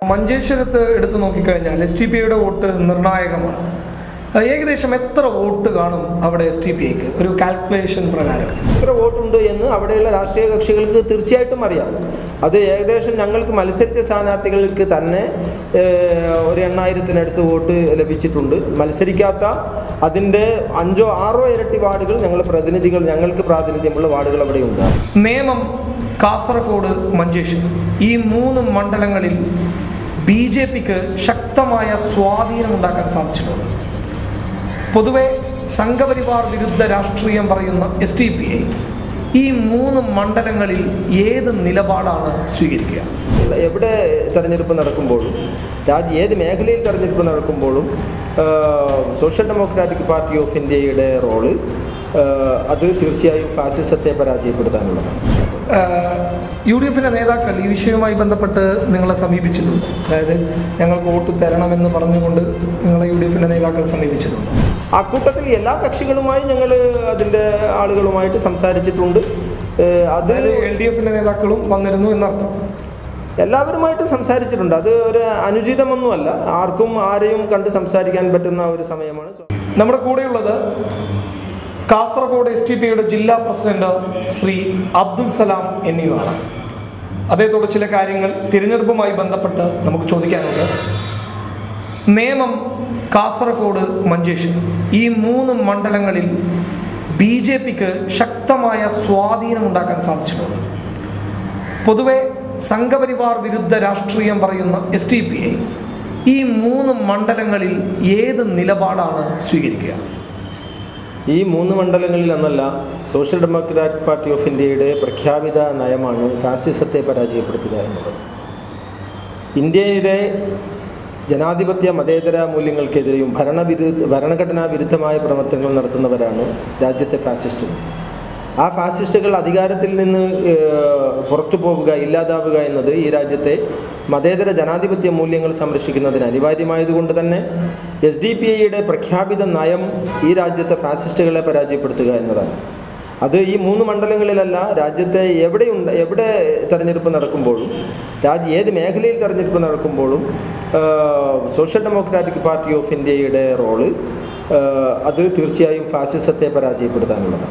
മഞ്ചേശ്വരത്ത് എടുത്തു നോക്കിക്കഴിഞ്ഞാൽ എസ് ടി പി ഐയുടെ വോട്ട് നിർണായകമാണ് അഹ് ഏകദേശം എത്ര വോട്ട് കാണും അവിടെ എസ് ടി പി ഐക്ക് ഒരു കാൽക്കുലേഷൻ പ്രകാരം എത്ര വോട്ടുണ്ട് എന്ന് അവിടെയുള്ള രാഷ്ട്രീയ കക്ഷികൾക്ക് തീർച്ചയായിട്ടും അറിയാം അത് ഏകദേശം ഞങ്ങൾക്ക് മത്സരിച്ച സ്ഥാനാർത്ഥികൾക്ക് തന്നെ ഏഹ്, ഒരു എണ്ണായിരത്തിനടുത്ത് വോട്ട് ലഭിച്ചിട്ടുണ്ട് മത്സരിക്കാത്ത അതിൻ്റെ അഞ്ചോ ആറോ ഇരട്ടി വാർഡുകൾ ഞങ്ങൾ പ്രതിനിധികൾ ഞങ്ങൾക്ക് പ്രാതിനിധ്യമുള്ള വാർഡുകൾ അവിടെയുണ്ട് നേമം കാസർഗോഡ് മഞ്ചേശ്വരം ഈ മൂന്ന് മണ്ഡലങ്ങളിൽ ബി ജെ പിക്ക് ശക്തമായ സ്വാധീനം ഉണ്ടാക്കാൻ സാധിച്ചിട്ടുണ്ട് പൊതുവെ സംഘപരിവാർ വിരുദ്ധ രാഷ്ട്രീയം പറയുന്ന എസ് ടി പി ഐ ഈ മൂന്ന് മണ്ഡലങ്ങളിൽ ഏത് നിലപാടാണ് സ്വീകരിക്കുക എവിടെ തെരഞ്ഞെടുപ്പ് നടക്കുമ്പോഴും രാജ്യ ഏത് മേഖലയിൽ തെരഞ്ഞെടുപ്പ് നടക്കുമ്പോഴും ആഹ്, സോഷ്യൽ ഡെമോക്രാറ്റിക് പാർട്ടി ഓഫ് ഇന്ത്യയുടെ റോള് ആഹ്, അത് തീർച്ചയായും ഫാസിസത്തെ പരാജയപ്പെടുത്താനുള്ളതാണ് യു ഡി എഫിൻ്റെ നേതാക്കൾ ഈ വിഷയവുമായി ബന്ധപ്പെട്ട് നിങ്ങളെ സമീപിച്ചിട്ടുണ്ട് അതായത് ഞങ്ങൾക്ക് വോട്ട് തരണമെന്ന് പറഞ്ഞുകൊണ്ട് നിങ്ങളെ യു ഡി എഫിൻ്റെ നേതാക്കൾ സമീപിച്ചിട്ടുണ്ട് അക്കൂട്ടത്തിൽ എല്ലാ കക്ഷികളുമായി ഞങ്ങൾ അതിൻ്റെ ആളുകളുമായിട്ട് സംസാരിച്ചിട്ടുണ്ട് ഏഹ്, അത് അതായത് എൽ ഡി എഫിൻ്റെ നേതാക്കളും വന്നിരുന്നു എന്നർത്ഥം എല്ലാവരുമായിട്ട് സംസാരിച്ചിട്ടുണ്ട് അത് ഒരു അനുചിതമൊന്നുമല്ല ആർക്കും ആരെയും കണ്ട് സംസാരിക്കാൻ പറ്റുന്ന ഒരു സമയമാണ് നമ്മുടെ കൂടെയുള്ളത് കാസർഗോഡ് എസ് ടി പിയുടെ ജില്ലാ പ്രസിഡന്റ് ശ്രീ അബ്ദുൽ സലാം എന്നിവരാണ് അദ്ദേഹത്തോട് ചില കാര്യങ്ങൾ തിരഞ്ഞെടുപ്പുമായി ബന്ധപ്പെട്ട് നമുക്ക് ചോദിക്കാനുണ്ട് നേമം കാസർഗോഡ് മഞ്ചേശ്വരം ഈ മൂന്ന് മണ്ഡലങ്ങളിൽ ബി ജെ പിക്ക് ശക്തമായ സ്വാധീനം ഉണ്ടാക്കാൻ സാധിച്ചിട്ടുണ്ട് പൊതുവെ സംഘപരിവാർ വിരുദ്ധ രാഷ്ട്രീയം പറയുന്ന എസ് ടി പി ഐ ഈ മൂന്ന് മണ്ഡലങ്ങളിൽ ഏത് നിലപാടാണ് സ്വീകരിക്കുക ഈ മൂന്ന് മണ്ഡലങ്ങളിൽ എന്നല്ല സോഷ്യൽ ഡെമോക്രാറ്റ് പാർട്ടി ഓഫ് ഇന്ത്യയുടെ പ്രഖ്യാപിത നയമാണ് ഫാസിസത്തെ പരാജയപ്പെടുത്തുക എന്നുള്ളത് ഇന്ത്യയിലെ ജനാധിപത്യ മതേതര മൂല്യങ്ങൾക്കെതിരെയും ഭരണവിരുദ്ധ ഭരണഘടനാ വിരുദ്ധമായ പ്രവർത്തനങ്ങൾ നടത്തുന്നവരാണ് രാജ്യത്തെ ഫാസിസ്റ്റുകൾ ആ ഫാസിസ്റ്റുകൾ അധികാരത്തിൽ നിന്ന് ഏഹ്, പുറത്തു പോവുക ഇല്ലാതാവുക എന്നത് ഈ രാജ്യത്തെ മതേതര ജനാധിപത്യ മൂല്യങ്ങൾ സംരക്ഷിക്കുന്നതിന് അനിവാര്യമായതുകൊണ്ട് തന്നെ എസ് ഡി പി ഐയുടെ പ്രഖ്യാപിത നയം ഈ രാജ്യത്തെ ഫാസിസ്റ്റുകളെ പരാജയപ്പെടുത്തുക എന്നതാണ് അത് ഈ മൂന്ന് മണ്ഡലങ്ങളിലല്ല രാജ്യത്തെ എവിടെയുണ്ട് എവിടെ തെരഞ്ഞെടുപ്പ് നടക്കുമ്പോഴും രാജ്യ ഏത് മേഖലയിൽ തെരഞ്ഞെടുപ്പ് നടക്കുമ്പോഴും ആഹ്, സോഷ്യൽ ഡെമോക്രാറ്റിക് പാർട്ടി ഓഫ് ഇന്ത്യയുടെ റോള് ആഹ്, അത് തീർച്ചയായും ഫാസിസത്തെ പരാജയപ്പെടുത്താനുള്ളതാണ്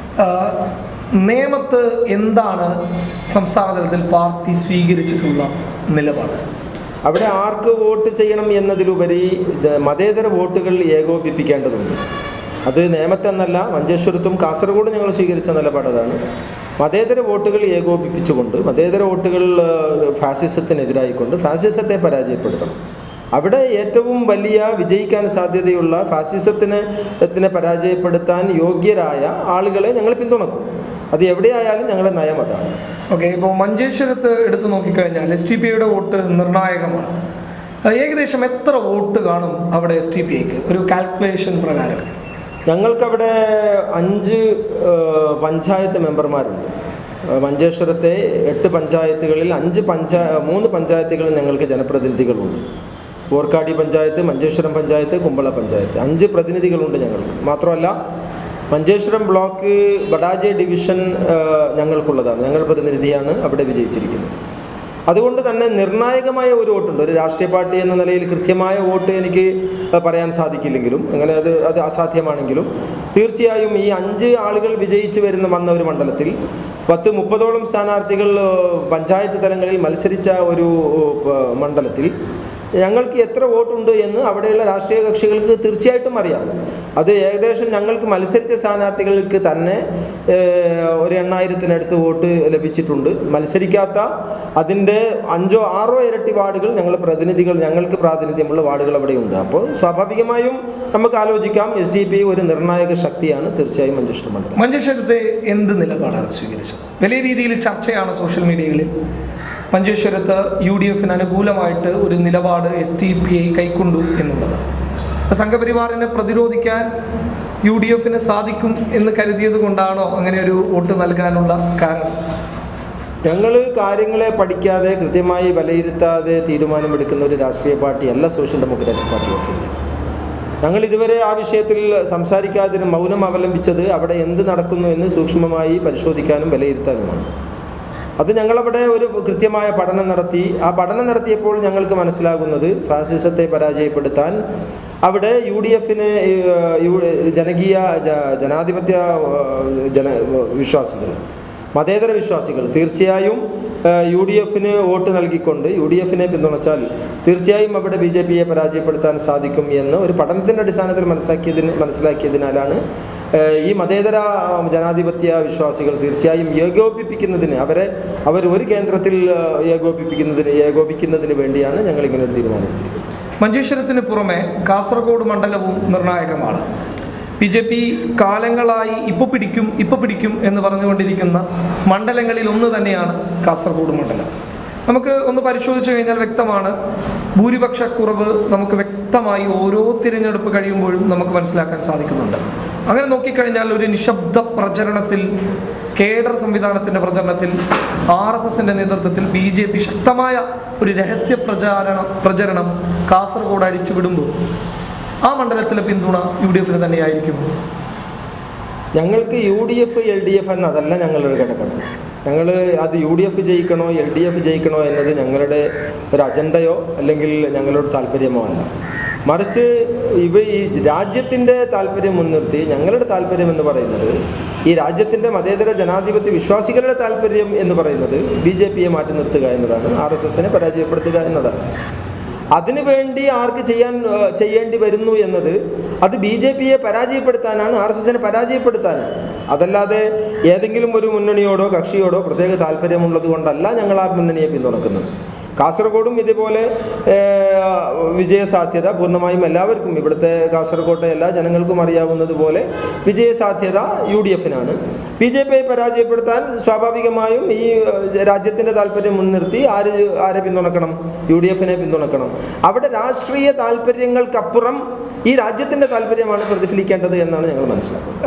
ആഹ് നേമത്ത് എന്താണ് സംസ്ഥാന തലത്തിൽ പാർട്ടി സ്വീകരിച്ചിട്ടുള്ള നിലപാട് അവിടെ ആർക്ക് വോട്ട് ചെയ്യണം എന്നതിലുപരി ഇത് മതേതര വോട്ടുകൾ ഏകോപിപ്പിക്കേണ്ടതുണ്ട് അത് നേമത്തെന്നല്ല മഞ്ചേശ്വരത്തും കാസർഗോഡ് ഞങ്ങൾ സ്വീകരിച്ച നിലപാടതാണ് മതേതര വോട്ടുകൾ ഏകോപിപ്പിച്ചുകൊണ്ട് മതേതര വോട്ടുകൾ ഏഹ്, ഫാസിസത്തിനെതിരായിക്കൊണ്ട് ഫാസിസത്തെ പരാജയപ്പെടുത്തണം അവിടെ ഏറ്റവും വലിയ വിജയിക്കാൻ സാധ്യതയുള്ള ഫാസിസത്തിനെ ത്തിനെ പരാജയപ്പെടുത്താൻ യോഗ്യരായ ആളുകളെ ഞങ്ങൾ പിന്തുണക്കും അത് എവിടെയായാലും ഞങ്ങളുടെ നയം അതാണ് ഓക്കെ ഇപ്പോൾ മഞ്ചേശ്വരത്ത് എടുത്തു നോക്കിക്കഴിഞ്ഞാൽ എസ് ടി പി ഐയുടെ വോട്ട് നിർണായകമാണ് ആഹ് ഏകദേശം എത്ര വോട്ട് കാണും അവിടെ എസ് ടി പി ഐക്ക് ഒരു കാൽക്കുലേഷൻ പ്രകാരം ഞങ്ങൾക്കവിടെ അഞ്ച് ഏഹ്, പഞ്ചായത്ത് മെമ്പർമാരുണ്ട് ഏഹ്, മഞ്ചേശ്വരത്തെ എട്ട് പഞ്ചായത്തുകളിൽ അഞ്ച് പഞ്ചാ മൂന്ന് പഞ്ചായത്തുകളിൽ ഞങ്ങൾക്ക് ജനപ്രതിനിധികളുണ്ട് ഓർക്കാടി പഞ്ചായത്ത് മഞ്ചേശ്വരം പഞ്ചായത്ത് കുമ്പള പഞ്ചായത്ത് അഞ്ച് പ്രതിനിധികളുണ്ട് ഞങ്ങൾക്ക് മാത്രമല്ല മഞ്ചേശ്വരം ബ്ലോക്ക് ബഡാജെ ഡിവിഷൻ ഏഹ്, ഞങ്ങൾക്കുള്ളതാണ് ഞങ്ങൾ പ്രതിനിധിയാണ് അവിടെ വിജയിച്ചിരിക്കുന്നത് അതുകൊണ്ട് തന്നെ നിർണായകമായ ഒരു വോട്ടുണ്ട് ഒരു രാഷ്ട്രീയ പാർട്ടി എന്ന നിലയിൽ കൃത്യമായ വോട്ട് എനിക്ക് പറയാൻ സാധിക്കില്ലെങ്കിലും അങ്ങനെ അത് അത് അസാധ്യമാണെങ്കിലും തീർച്ചയായും ഈ അഞ്ച് ആളുകൾ വിജയിച്ച് വരുന്ന വന്ന ഒരു മണ്ഡലത്തിൽ പത്ത് മുപ്പതോളം സ്ഥാനാർത്ഥികൾ ഏഹ്, പഞ്ചായത്ത് തലങ്ങളിൽ മത്സരിച്ച ഒരു ഏഹ്, മണ്ഡലത്തിൽ ഞങ്ങൾക്ക് എത്ര വോട്ടുണ്ട് എന്ന് അവിടെയുള്ള രാഷ്ട്രീയ കക്ഷികൾക്ക് തീർച്ചയായിട്ടും അറിയാം അത് ഏകദേശം ഞങ്ങൾക്ക് മത്സരിച്ച സ്ഥാനാർത്ഥികൾക്ക് തന്നെ ഏഹ്, ഒരു എണ്ണായിരത്തിനടുത്ത് വോട്ട് ലഭിച്ചിട്ടുണ്ട് മത്സരിക്കാത്ത അതിൻ്റെ അഞ്ചോ ആറോ ഇരട്ടി വാർഡുകൾ ഞങ്ങൾ പ്രതിനിധികൾ ഞങ്ങൾക്ക് പ്രാതിനിധ്യമുള്ള വാർഡുകൾ അവിടെയുണ്ട് അപ്പോൾ സ്വാഭാവികമായും നമുക്ക് ആലോചിക്കാം എസ് ഡി പി ഒരു നിർണായക ശക്തിയാണ് തീർച്ചയായും മഞ്ചേശ്വരം മണ്ഡലം മഞ്ചേശ്വരത്തെ എന്ത് നിലപാടാണ് സ്വീകരിച്ചത് വലിയ രീതിയിൽ ചർച്ചയാണ് സോഷ്യൽ മീഡിയകളിൽ മഞ്ചേശ്വരത്ത് യു ഡി എഫിന് അനുകൂലമായിട്ട് ഒരു നിലപാട് എസ് ടി പി ഐ കൈക്കൊണ്ടു എന്നുള്ളത് സംഘപരിവാറിനെ പ്രതിരോധിക്കാൻ യു ഡി എഫിന് സാധിക്കും എന്ന് കരുതിയത് കൊണ്ടാണോ അങ്ങനെ ഒരു വോട്ട് നൽകാനുള്ള കാരണം ഞങ്ങൾ കാര്യങ്ങളെ പഠിക്കാതെ കൃത്യമായി വിലയിരുത്താതെ തീരുമാനമെടുക്കുന്ന ഒരു രാഷ്ട്രീയ പാർട്ടിയല്ല social democratic party of India ഞങ്ങൾ ഇതുവരെ ആ വിഷയത്തിൽ സംസാരിക്കാതിന് മൗനം അവലംബിച്ചത് അവിടെ എന്ത് നടക്കുന്നു എന്ന് സൂക്ഷ്മമായി പരിശോധിക്കാനും വിലയിരുത്താനുമാണ് അത് ഞങ്ങളവിടെ ഒരു കൃത്യമായ പഠനം നടത്തി ആ പഠനം നടത്തിയപ്പോൾ ഞങ്ങൾക്ക് മനസ്സിലാകുന്നത് ഫാസിസത്തെ പരാജയപ്പെടുത്താൻ അവിടെ യു ഡി എഫിന് ജനകീയ ജ- ജനാധിപത്യ ഏഹ്, ജന വിശ്വാസികൾ മതേതര വിശ്വാസികൾ തീർച്ചയായും യു ഡി എഫിന് വോട്ട് നൽകിക്കൊണ്ട് യു ഡി എഫിനെ പിന്തുണച്ചാൽ തീർച്ചയായും അവിടെ ബി ജെ പിയെ പരാജയപ്പെടുത്താൻ സാധിക്കും എന്ന് ഒരു പഠനത്തിൻ്റെ അടിസ്ഥാനത്തിൽ മനസ്സിലാക്കിയതിന് മനസ്സിലാക്കിയതിനാലാണ് ഏഹ്, ഈ മതേതര ആ, ജനാധിപത്യ വിശ്വാസികൾ തീർച്ചയായും ഏകോപിപ്പിക്കുന്നതിന് അവരെ അവർ ഒരു കേന്ദ്രത്തിൽ ഏഹ്, ഏകോപിപ്പിക്കുന്നതിന് ഏകോപിക്കുന്നതിന് വേണ്ടിയാണ് ഞങ്ങൾ ഇങ്ങനെ ഒരു തീരുമാനമെടുത്തിരിക്കുന്നത് മഞ്ചേശ്വരത്തിന് പുറമെ കാസർഗോഡ് മണ്ഡലവും നിർണായകമാണ് ബി ജെ പി കാലങ്ങളായി ഇപ്പോൾ പിടിക്കും ഇപ്പോൾ പിടിക്കും എന്ന് പറഞ്ഞുകൊണ്ടിരിക്കുന്ന മണ്ഡലങ്ങളിൽ ഒന്ന് തന്നെയാണ് കാസർഗോഡ് മണ്ഡലം നമുക്ക് ഒന്ന് പരിശോധിച്ചു കഴിഞ്ഞാൽ വ്യക്തമാണ് ഭൂരിപക്ഷ കുറവ് നമുക്ക് വ്യക്തമായി ഓരോ തിരഞ്ഞെടുപ്പ് കഴിയുമ്പോഴും നമുക്ക് മനസ്സിലാക്കാൻ സാധിക്കുന്നുണ്ട് അങ്ങനെ നോക്കിക്കഴിഞ്ഞാൽ ഒരു നിശബ്ദ പ്രചരണത്തിൽ കേഡർ സംവിധാനത്തിന്റെ പ്രചരണത്തിൽ ആർ എസ് എസിന്റെ നേതൃത്വത്തിൽ ബി ജെ പി ശക്തമായ ഒരു രഹസ്യ പ്രചാരണം പ്രചരണം കാസർഗോഡ് അഴിച്ചുവിടുമ്പോൾ ആ മണ്ഡലത്തിലെ പിന്തുണ യു ഡി എഫിന് തന്നെയായിരിക്കും ഞങ്ങൾക്ക് U D F L D F എന്നതല്ല ഞങ്ങളുടെ ഘടകം ഞങ്ങൾ അത് യു ഡി എഫ് ജയിക്കണോ എൽ ഡി എഫ് ജയിക്കണോ എന്നത് ഞങ്ങളുടെ ഒരു അജണ്ടയോ അല്ലെങ്കിൽ ഞങ്ങളുടെ താല്പര്യമോ അല്ല മറിച്ച് ഇവ ഈ രാജ്യത്തിൻ്റെ താല്പര്യം മുൻനിർത്തി ഞങ്ങളുടെ താല്പര്യം എന്ന് പറയുന്നത് ഈ രാജ്യത്തിൻ്റെ മതേതര ജനാധിപത്യ വിശ്വാസികളുടെ താല്പര്യം എന്ന് പറയുന്നത് ബി ജെ പിയെ മാറ്റി നിർത്തുക എന്നതാണ് ആർ എസ് എസിനെ പരാജയപ്പെടുത്തുക എന്നതാണ് അതിനു വേണ്ടി ആർക്ക് ചെയ്യാൻ ആ, ചെയ്യേണ്ടി വരുന്നു എന്നത് അത് ബി ജെ പിയെ പരാജയപ്പെടുത്താനാണ് ആർ എസ് എസിനെ പരാജയപ്പെടുത്താനാണ് അതല്ലാതെ ഏതെങ്കിലും ഒരു മുന്നണിയോടോ കക്ഷിയോടോ പ്രത്യേക താല്പര്യമുള്ളത് കൊണ്ടല്ല ഞങ്ങൾ ആ മുന്നണിയെ പിന്തുണക്കുന്നത് കാസർഗോഡും ഇതുപോലെ ഏ, വിജയസാധ്യത പൂർണ്ണമായും എല്ലാവർക്കും ഇവിടുത്തെ കാസർഗോട്ടെ എല്ലാ ജനങ്ങൾക്കും അറിയാവുന്നത് പോലെ വിജയസാധ്യത യു ഡി എഫിനാണ് ബി ജെ പിയെ പരാജയപ്പെടുത്താൻ സ്വാഭാവികമായും ഈ ഏഹ്, രാജ്യത്തിൻ്റെ താല്പര്യം മുൻനിർത്തി ആര് ആരെ പിന്തുണക്കണം യു ഡി എഫിനെ പിന്തുണക്കണം അവിടെ രാഷ്ട്രീയ താല്പര്യങ്ങൾക്കപ്പുറം ഈ രാജ്യത്തിൻ്റെ താല്പര്യമാണ് പ്രതിഫലിക്കേണ്ടത് എന്നാണ് ഞങ്ങൾ മനസ്സിലാക്കുന്നത്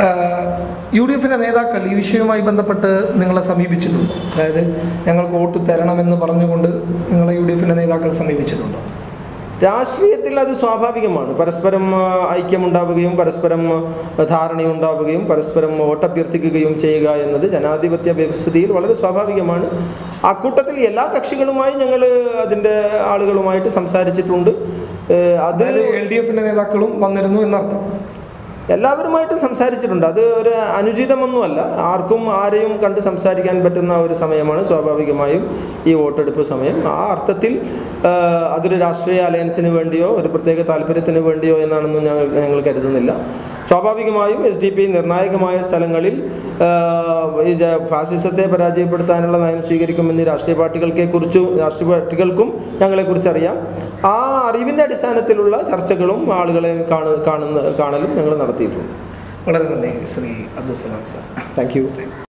യു ഡി എഫിന്റെ നേതാക്കൾ ഈ വിഷയവുമായി ബന്ധപ്പെട്ട് നിങ്ങളെ സമീപിച്ചിട്ടുണ്ട് അതായത് ഞങ്ങൾക്ക് വോട്ട് തരണമെന്ന് പറഞ്ഞുകൊണ്ട് നിങ്ങളെ യു ഡി എഫിന്റെ നേതാക്കൾ സമീപിച്ചിട്ടുണ്ടോ രാഷ്ട്രീയത്തിൽ അത് സ്വാഭാവികമാണ് പരസ്പരം ആ, ഐക്യമുണ്ടാവുകയും പരസ്പരം ആ, ധാരണയുണ്ടാവുകയും പരസ്പരം വോട്ടഭ്യർത്ഥിക്കുകയും ചെയ്യുക എന്നത് ജനാധിപത്യ വ്യവസ്ഥിതിയിൽ വളരെ സ്വാഭാവികമാണ് അക്കൂട്ടത്തിൽ എല്ലാ കക്ഷികളുമായി ഞങ്ങൾ അതിൻ്റെ ആളുകളുമായിട്ട് സംസാരിച്ചിട്ടുണ്ട് ഏഹ്, അത് അതായത് എൽ ഡി എഫിന്റെ നേതാക്കളും വന്നിരുന്നു എന്നർത്ഥം എല്ലാവരുമായിട്ടും സംസാരിച്ചിട്ടുണ്ട് അത് ഒരു അനുചിതമൊന്നുമല്ല ആർക്കും ആരെയും കണ്ട് സംസാരിക്കാൻ പറ്റുന്ന ഒരു സമയമാണ് സ്വാഭാവികമായും ഈ വോട്ടെടുപ്പ് സമയം ആ അർത്ഥത്തിൽ ആ, അതൊരു രാഷ്ട്രീയ അലയൻസിന് വേണ്ടിയോ ഒരു പ്രത്യേക താല്പര്യത്തിന് വേണ്ടിയോ എന്നാണെന്നും ഞങ്ങൾ ഞങ്ങൾ കരുതുന്നില്ല സ്വാഭാവികമായും എസ് ഡി പി നിർണായകമായ സ്ഥലങ്ങളിൽ ആ, ഈ ജ- ഫാസിസത്തെ പരാജയപ്പെടുത്താനുള്ള നയം സ്വീകരിക്കുമെന്ന് ഈ രാഷ്ട്രീയ പാർട്ടികൾക്കെ കുറിച്ചു രാഷ്ട്രീയ പാർട്ടികൾക്കും ഞങ്ങളെക്കുറിച്ച് അറിയാം ആ അറിവിൻ്റെ അടിസ്ഥാനത്തിലുള്ള ചർച്ചകളും ആളുകളെ കാണു കാണുന്ന കാണലും ഞങ്ങൾ നടത്തിയിട്ടുണ്ട് വളരെ നന്ദി Shri Abdul Salam sir thank U